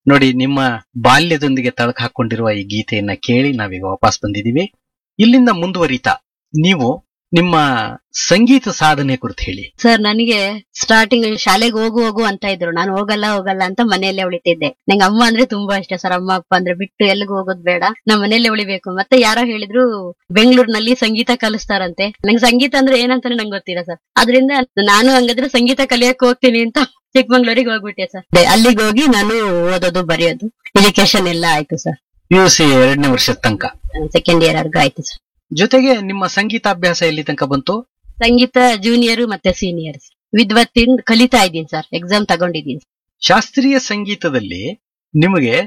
ನೋಡಿ ನಿಮ್ಮ ಬಾಲ್ಯದೊಂದಿಗೆ ತಳಕು ಹಾಕೊಂಡಿರುವ ಈ ಗೀತೆಯನ್ನ ಕೇಳಿ ನಾವೀಗ ವಾಪಸ್ ಬಂದಿದ್ದೀವಿ ಇಲ್ಲಿಂದ ಮುಂದುವರಿತಾ ನೀವು ನಿಮ್ಮ ಸಂಗೀತ ಸಾಧನೆ ಕುರಿತು ಹೇಳಿ ಸರ್ ನನಗೆ ಸ್ಟಾರ್ಟಿಂಗ್ ಶಾಲೆಗೆ ಹೋಗು ಹೋಗು ಅಂತ ಇದ್ರು ನಾನು ಹೋಗಲ್ಲ ಹೋಗಲ್ಲ ಅಂತ ಮನೆಯಲ್ಲೇ ಉಳಿತಿದ್ದೆ ನಂಗೆ ಅಮ್ಮ ಅಂದ್ರೆ ತುಂಬಾ ಇಷ್ಟ ಸರ್ ಅಮ್ಮ ಅಪ್ಪ ಅಂದ್ರೆ ಬಿಟ್ಟು ಎಲ್ಲಿಗೂ ಹೋಗೋದ್ ಬೇಡ ನಮ್ಮ ಮನೆಯಲ್ಲೇ ಉಳಿಬೇಕು ಮತ್ತೆ ಯಾರೋ ಹೇಳಿದ್ರು ಬೆಂಗಳೂರಿನಲ್ಲಿ ಸಂಗೀತ ಕಲಿಸ್ತಾರಂತೆ ನಂಗೆ ಸಂಗೀತ ಅಂದ್ರೆ ಏನಂತಾನೆ ನಂಗೆ ಗೊತ್ತಿಲ್ಲ ಸರ್ ಅದರಿಂದ ನಾನು ಹಂಗಾದ್ರೆ ಸಂಗೀತ ಕಲಿಯಕ್ ಹೋಗ್ತೀನಿ ಅಂತ ಚಿಕ್ಕಮಂಗ್ಳೂರಿಗೆ ಹೋಗ್ಬಿಟ್ಟೆ ಸರ್ ಅಲ್ಲಿಗೆ ಹೋಗಿ ನಾನು ಓದೋದು ಬರೆಯೋದು ಎಜುಕೇಶನ್ ಎಲ್ಲ ಆಯ್ತು ಸರ್ ಯು ಸಿ ಎರಡನೇ ವರ್ಷದ ತನಕ ಸೆಕೆಂಡ್ ಇಯರ್ ವರ್ಗ ಆಯ್ತು ಸರ್ ಜೊತೆಗೆ ನಿಮ್ಮ ಸಂಗೀತಾಭ್ಯಾಸ ಎಲ್ಲಿ ತನಕ ಬಂತು ಸಂಗೀತ ಜೂನಿಯರ್ ಮತ್ತೆ ಸೀನಿಯರ್ ವಿದ್ವತ್ತಿಂದ ಕಲಿತಾ ಇದ್ದೀನಿ ಸರ್ ಎಕ್ಸಾಮ್ ತಗೊಂಡಿದ್ದೀನಿ ಶಾಸ್ತ್ರೀಯ ಸಂಗೀತದಲ್ಲಿ ನಿಮಗೆ